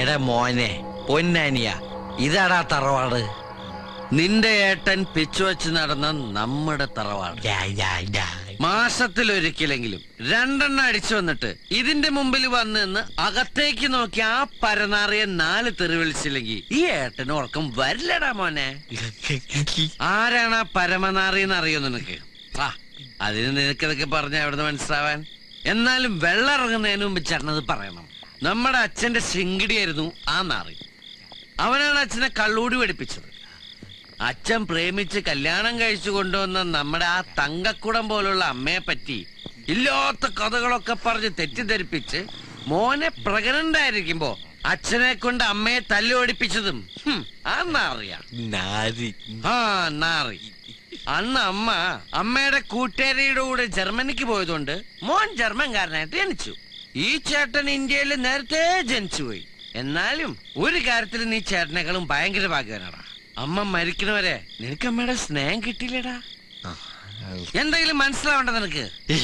എടാ മോനെ പൊന്നാനിയ ഇതാടാ തറവാട് നിന്റെ ഏട്ടൻ പിച്ചു വെച്ച് നടന്ന നമ്മുടെ തറവാട് മാസത്തിലൊരിക്കലെങ്കിലും രണ്ടെണ്ണം അടിച്ചു വന്നിട്ട് ഇതിന്റെ മുമ്പിൽ വന്ന് നിന്ന് അകത്തേക്ക് നോക്കി ആ പരനാറിയെ നാല് തെറി വിളിച്ചില്ലെങ്കിൽ ഈ ഏട്ടന് ഉറക്കം വരില്ലടാ മോനെ ആരാണ് ആ പരമനാറി എന്ന് അറിയോ നിനക്ക് ആ അതിന് നിനക്കിതൊക്കെ പറഞ്ഞ എവിടുന്ന് മനസ്സിലാവാൻ എന്നാലും വെള്ളം ഇറങ്ങുന്നതിന് മുമ്പ് ചേട്ടനത് പറയണം നമ്മുടെ അച്ഛന്റെ ശിങ്കിടിയായിരുന്നു ആ നാറി അവനാണ് അച്ഛനെ കള്ളൂടി പഠിപ്പിച്ചത് അച്ഛൻ പ്രേമിച്ച് കല്യാണം കഴിച്ചു കൊണ്ടുവന്ന നമ്മുടെ ആ തങ്കക്കുടം പോലുള്ള അമ്മയെ പറ്റി ഇല്ലാത്ത കഥകളൊക്കെ പറഞ്ഞ് തെറ്റിദ്ധരിപ്പിച്ച് മോനെ പ്രഗ്നന്റ് ആയിരിക്കുമ്പോ അച്ഛനെ കൊണ്ട് അമ്മയെ തല്ലുപടിപ്പിച്ചതും ഹും, ആ നാറിയാ ആ നാറി അന്ന് അമ്മ അമ്മയുടെ കൂട്ടുകാരിയുടെ കൂടെ ജർമ്മനിക്ക് പോയതുകൊണ്ട് മോൻ ജർമ്മൻകാരനായിട്ട് ജനിച്ചു ഈ ചേട്ടൻ ഇന്ത്യയിൽ നേരത്തെ ജനിച്ചുപോയി എന്നാലും ഒരു കാര്യത്തിൽ നീ ചേട്ടനേക്കാളും ഭയങ്കര ഭാഗ്യവാനാടാ അമ്മ മരിക്കണവരെ നിനക്ക് അമ്മയുടെ സ്നേഹം കിട്ടിയില്ലടാ എന്തെങ്കിലും മനസ്സിലാവണ്ട നിനക്ക്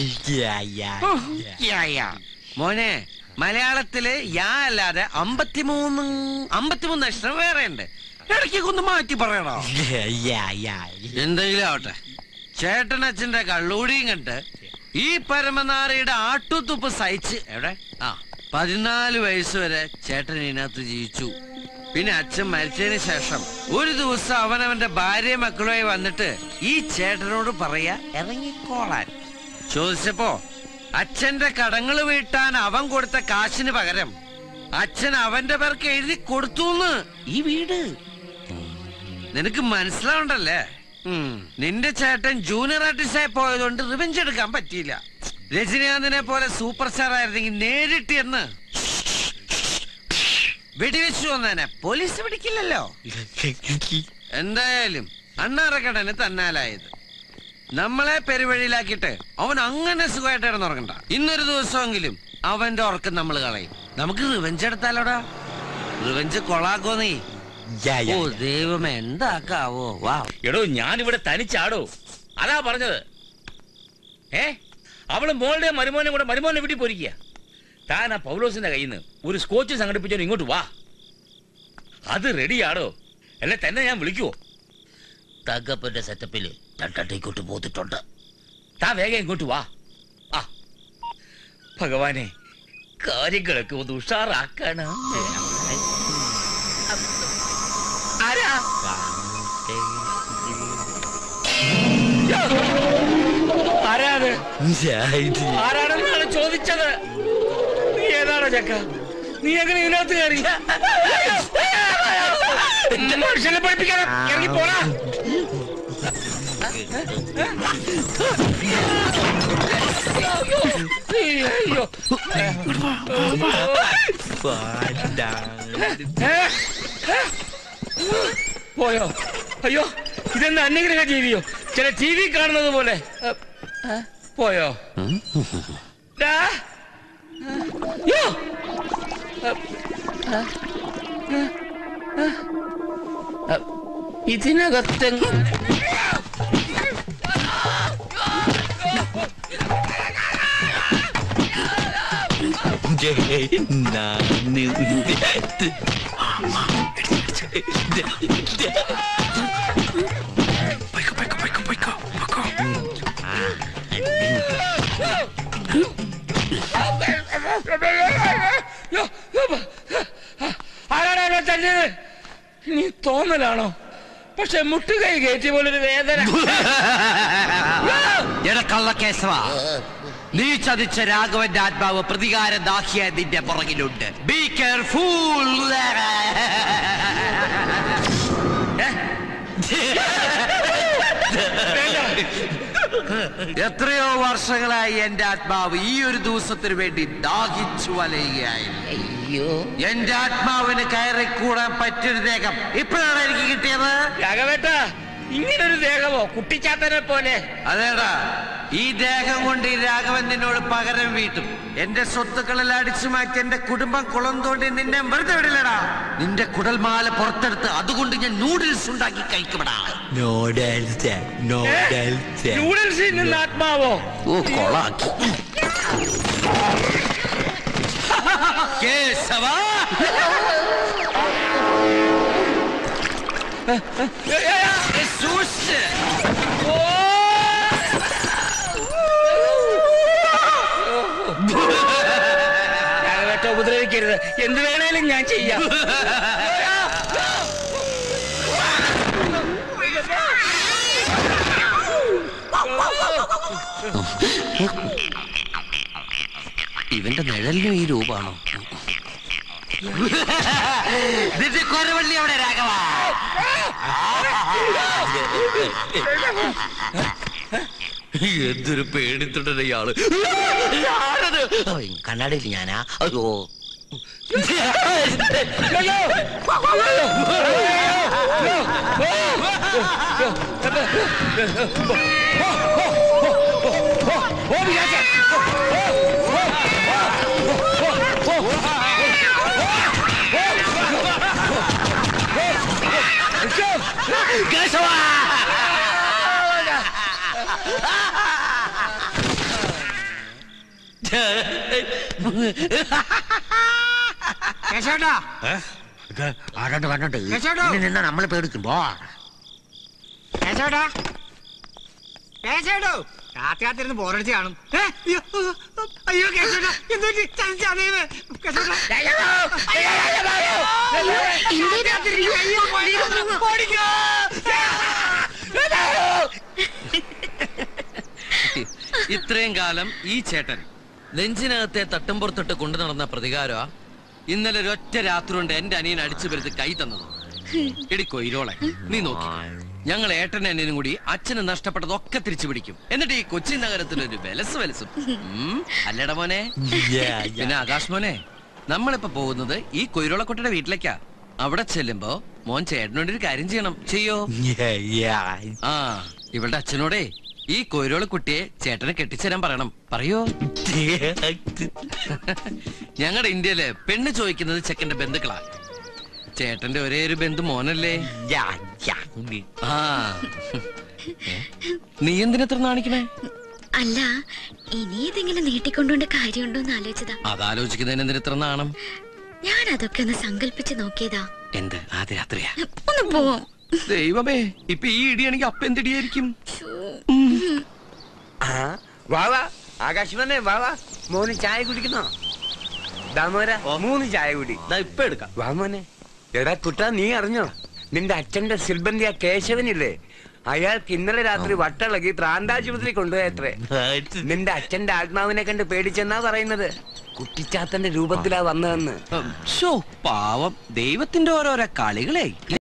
യാ, യാ. മോനെ മലയാളത്തില് യാ അല്ലാതെ അമ്പത്തിമൂന്ന് അമ്പത്തിമൂന്ന് അക്ഷരം വേറെ ഉണ്ട് ഇടയ്ക്ക് ഒന്ന് മാറ്റി പറയണോ എന്തെങ്കിലും ആവട്ടെ ചേട്ടനച്ഛന്റെ കള്ളൂടിയും കണ്ട് ഈ പരമനാറിയുടെ ആട്ടുതുപ്പ് സഹിച്ച് എവിടെ ആ പതിനാല് വയസ്സ് വരെ ചേട്ടൻ ഇതിനകത്ത് ജീവിച്ചു പിന്നെ അച്ഛൻ മരിച്ചതിന് ശേഷം ഒരു ദിവസം അവനവന്റെ ഭാര്യ മക്കളുമായി വന്നിട്ട് ഈ ചേട്ടനോട് പറയാ ഇറങ്ങിക്കോളാൻ ചോദിച്ചപ്പോ അച്ഛന്റെ കടങ്ങൾ വീട്ടാൻ അവൻ കൊടുത്ത കാശിന് പകരം അച്ഛൻ അവന്റെ പേർക്ക് എഴുതി കൊടുത്തുന്ന് ഈ വീട് നിനക്ക് മനസ്സിലാവണ്ടല്ലേ ഉം. നിന്റെ ചേട്ടൻ ജൂനിയർ ആർട്ടിസ്റ്റായി പോയതുകൊണ്ട് റിവെഞ്ച് എടുക്കാൻ പറ്റിയില്ല രജനീകാന്തിനെ പോലെ സൂപ്പർ സ്റ്റാർ ആയിരുന്നെങ്കിൽ നേരിട്ട് എന്ന് വെടിവെച്ചു വന്നേനെ പോലീസ് പിടിക്കില്ലല്ലോ എന്തായാലും അണ്ണാറക്കടന് തന്നാലായത് നമ്മളെ പെരുവഴിയിലാക്കിയിട്ട് അവൻ അങ്ങനെ സുഖമായിട്ട് ഇടന്നുറങ്ങണ്ട ഇന്നൊരു ദിവസമെങ്കിലും അവന്റെ ഉറക്കം നമ്മൾ കളയും നമുക്ക് റിവെഞ്ച് എടുത്താലോടാ റിവെഞ്ച് കൊളാക്കോ നീ ഓ ദൈവമേ എന്താക്കാവോ വാ എടോ ഞാനിവിടെ തനിച്ചാടോ അതാ പറഞ്ഞത് ഏ അവള് മോളുടെ മരുമോനെ കൂടെ മരുമോനെ വീട്ടിൽ പോയിരിക്കുക താൻ ആ പൗലോസിന്റെ കയ്യിൽ നിന്ന് ഒരു സ്കോച്ച് സംഘടിപ്പിച്ചോ ഇങ്ങോട്ട് വാ അത് റെഡിയാടോ അല്ലെ തന്നെ ഞാൻ വിളിക്കുവോ തകപ്പന്റെ സെറ്റപ്പില് രണ്ടട്ടേക്കോട്ട് പോത്തിട്ടുണ്ട് താ വേഗം ഇങ്ങോട്ട് വാ ആ ഭഗവാനെ കാര്യങ്ങളൊക്കെ ഒന്ന് ഉഷാറാക്കണം ആരാ ആരാത് ആരാണെന്നാണ് ചോദിച്ചത് നീ ഏതാണോ ചക്ക നീ എങ്ങനെ ഇതിനകത്ത് കയറി മനുഷ്യനെ പഠിപ്പിക്കണം ഇറങ്ങി പോടാ അയ്യോ ഏ? ഏ? പോയോ അയ്യോ ഇതെന്താ അന്യഗ്രഹ ജീവിയോ ചില ടി വി കാണുന്നത് പോലെ ഏ, ഏ, പോയോ ഡാ. യ്യോ. ഏ, ഏ, ഏ, ഏ. ഏ, ഇതിനകത്തെങ്ങ യ്യോ, യ്യോ, ആരാടാ എന്നെ തല്ലിയത് നീ തോന്നലാണോ പക്ഷെ മുട്ടുകൈ കയറ്റിയ പോലൊരു വേദന എടാ കള്ളക്കേശവ നീ ചതിച്ച രാഘവന്റെ ആത്മാവ് പ്രതികാര ദാഹിയ നിന്റെ പുറകിലുണ്ട് ബി കെയർഫുൾ എത്രയോ വർഷങ്ങളായി എന്റെ ആത്മാവ് ഈ ഒരു ദിവസത്തിന് വേണ്ടി ദാഹിച്ചു വലയുകയായിരുന്നു അയ്യോ എന്റെ ആത്മാവിന് കയറിക്കൂടാൻ പറ്റിയൊരു ദേഹം ഇപ്പോഴാണ് എനിക്ക് കിട്ടിയത് രാഘവേട്ട ഇങ്ങനൊരു ദേഹമോ കുട്ടിച്ചാത്തനെ പോലെ അതേടാ ഈ ദേഹം കൊണ്ട് ഈ രാഘവൻ നിന്നോട് പകരം വീട്ടും എന്റെ സ്വത്തുക്കളെല്ലാം അടിച്ചു മാറ്റി എന്റെ കുടുംബം കുളം തോണ്ടി നിന്നെ വെറുതെ വിടില്ലടാ നിന്റെ കുടൽമാല പുറത്തെടുത്ത് അതുകൊണ്ട് ഞാൻ നൂഡിൽസ് ഉണ്ടാക്കി കഴിക്കുമടാ നൂഡിൽസിൽ നിന്ന് ആത്മാവോ ഓ കൊളാക്കി കേശവ ഏ, സൂക്ഷിച്ച്. രാഘവേട്ട ഉപദ്രവിക്കരുത് എന്ത് വേണേലും ഞാൻ ചെയ്യാം ഇവന്റെ നിഴലിനും ഈ രൂപാണോ നിന്റെ കൊരവള്ളി അവിടെ രാഘവ എന്തൊരു പേടിത്തുടന ഇയാള് ആരത്? ഓ, കണ്ണാടിയിൽ ഞാനാ അയ്യോ കേശവേട്ടാ ആരാണ്ട് പറഞ്ഞിട്ട് കേശവേട്ടോ. നിന്നാ നമ്മള് പേടിക്കുമ്പോ കേശവേട്ടാ കേശവേട്ടോ കാത്തിരുന്ന് ബോറടിച്ച് കാണും ഏ, അയ്യോ, അയ്യോ കേശവേട്ടാ എന്തോ ചതിച്ചതേന്ന് കേശവേട്ടാ അയ്യോ, ഓടിക്കോ. ഇത്രയും കാലം ഈ ചേട്ടൻ നെഞ്ചിനകത്തെ തട്ടുംപുറത്തിട്ട് കൊണ്ടു നടന്ന പ്രതികാരമാ ഇന്നലെ ഒരൊറ്റ രാത്രി കൊണ്ട് എന്റെ അനിയൻ അടിച്ചു വരുത്ത് കൈ തന്നത് എടി കൊയിരോളെ നീ നോക്കി ഞങ്ങൾ ഏട്ടൻ അനിയനും കൂടി അച്ഛന് നഷ്ടപ്പെട്ടതൊക്കെ തിരിച്ചു പിടിക്കും എന്നിട്ട് ഈ കൊച്ചി നഗരത്തിൽ ഒരു വെലസ് വെലസും ഉം, അല്ലേടാ മോനെ പിന്നെ ആകാശ് മോനെ നമ്മളിപ്പോ പോകുന്നത് ഈ കൊയിരോളക്കുട്ടിയുടെ വീട്ടിലേക്കാ അവിടെ ചെല്ലുമ്പോ മോൻ ചേട്ടനോട് ഒരു കാര്യം ചെയ്യണം ചെയ്യോ ആ ഇവളുടെ അച്ഛനോടേ ഈ കൊയിരോള് കുട്ടിയെ ചേട്ടനെ കെട്ടിച്ചേരാൻ പറയണം പറയോ ഞങ്ങളുടെ ഇന്ത്യയില് പെണ്ണ് ചോദിക്കുന്നത് ചെക്കന്റെ ബന്ധുക്കളാ ചേട്ടന്റെ ഒരേ ഒരു ബന്ധു മോനല്ലേ ആ ഏ? നീ എന്തിനത്ര നാണിക്കണേ അല്ല ഇനി ഇതെങ്കിലും നീട്ടിക്കൊണ്ടുകൊണ്ട് കാര്യമുണ്ടോ എന്ന് ആലോചിച്ചതാ അതാലോചിക്കുന്നതിന് എന്തിനത്ര നാണം ഞാൻ അതൊക്കെ ഒന്ന് സങ്കല്പിച്ച് നോക്കിയതാ എന്ത് ആദ്യ രാത്രിയാ ഒന്ന് പോവാം ദൈവമേ ഇപ്പൊ ഈ ഇടിയാണെങ്കിൽ അപ്പ എന്തിടിയായിരിക്കും വാ വാ ആകാശ് വന്നേ വാ വാ മോന് ചായ കുടിക്കണോ ദാമോര മൂന്ന് ചായ കുടി ഇപ്പൊ എടുക്കാം വാ മോനെ എടാ കുട്ടാ നീ അറിഞ്ഞോ നിന്റെ അച്ഛന്റെ സിൽബന്തി ആ കേശവനില്ലേ അയാൾക്ക് ഇന്നലെ രാത്രി വട്ടളകി പ്രാന്താശുപത്രി കൊണ്ടുപോയത്രേ നിന്റെ അച്ഛന്റെ ആത്മാവിനെ കണ്ട് പേടിച്ചെന്നാ പറയുന്നത് കുട്ടിച്ചാത്തന്റെ രൂപത്തിലാ വന്നതെന്ന് ഷോ പാവം ദൈവത്തിന്റെ ഓരോരോ കളികളെ